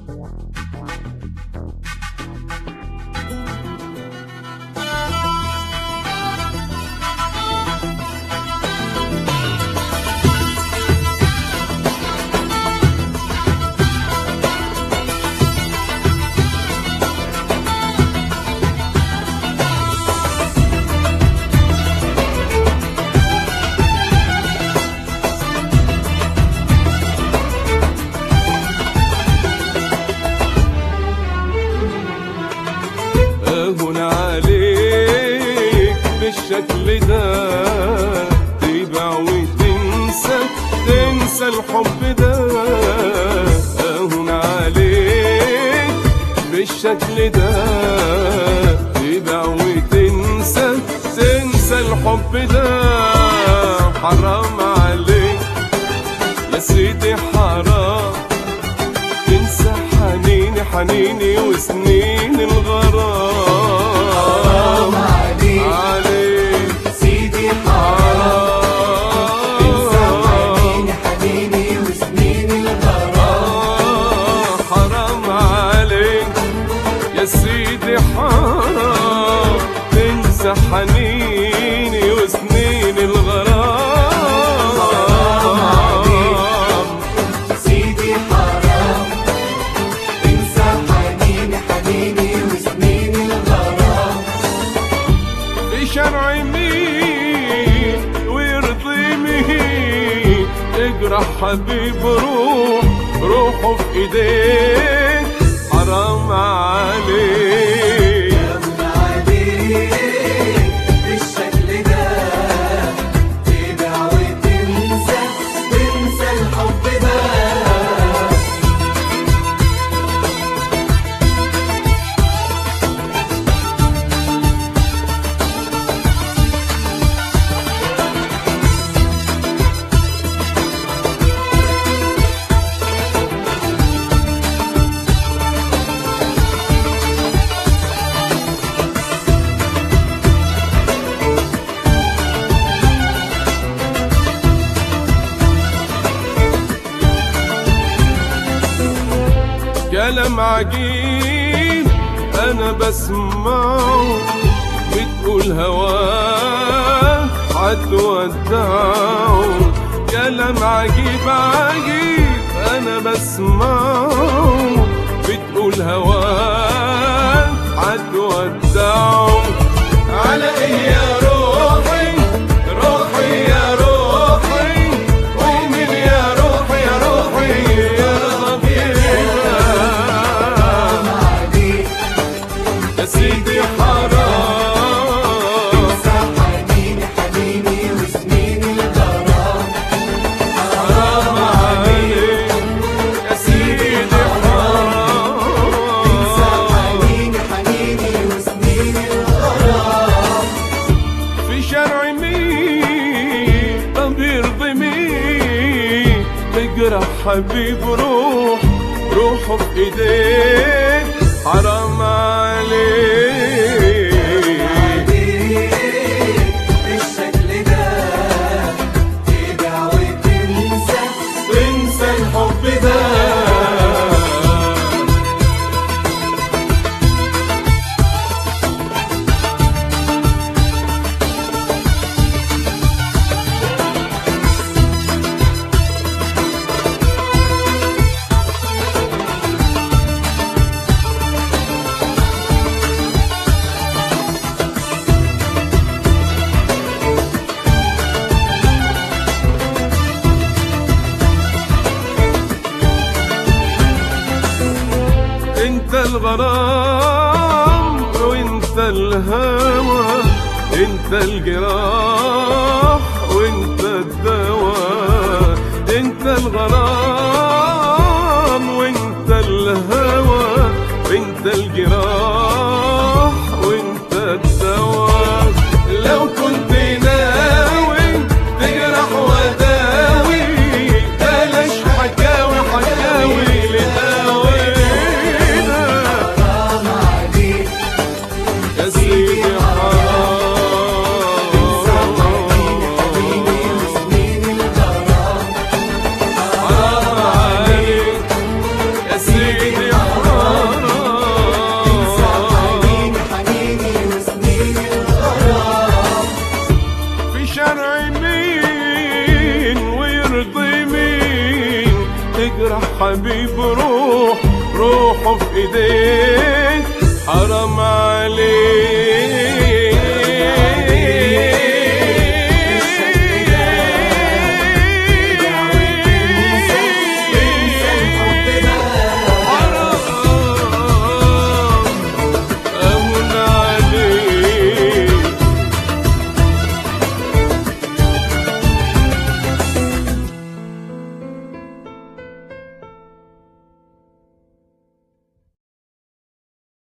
اهون عليك بالشكل ده تبع وتنسى تنسى الحب ده اهون عليك بالشكل ده تبع وتنسى تنسى الحب ده حرام عليك يا سيدي حرام تنسى حنيني حنيني وسنين الغرام عليك عليك سيدي حرام تنسى حنيني حنيني وسنين الغرام آه، حرام عليك يا سيدي حرام تنسى حنيني وسنين الغرام سيدي حرام تنسى حنيني حنيني وسنين الغرام في شرع مين ويرضي مين اجرح حبيب روح روحه في ايديك حرام عليك يمن عليك بالشكل ده تبع وتنسى تنسى الحب ده كلام عجيب انا بسمعه بتقول هواه هتودعه كلام عجيب عجيب انا بسمعه بتقول هواه هتودعه على ايه يا روحي روحي يا روحي ومن يا روحي يا روحي يا ضبيبة عليك يا سيدي حرام تنسى حنيني حنيني وسنين الغرام حرام عليك يا سيدي تنسى حرام حنيني حنيني وسنين الغرام في شرع مين طب يرضي مين تجرح حبيب روح روحه في ايديك حرام عليك بالشكل ده تبع وتنسى تنسى الحب ده انت الغرام وانت الهوى انت الجراح وانت الدواء انت الغرام وانت الهوى وانت الجراح وانت الدواء لو كنت ناوي تجرح وداوي بلاش حكاوي حكاوي لهوانا حرام عليك يا سيدي تنسى حرام تجرح حبيب روح روحه في ايديك حرام عليك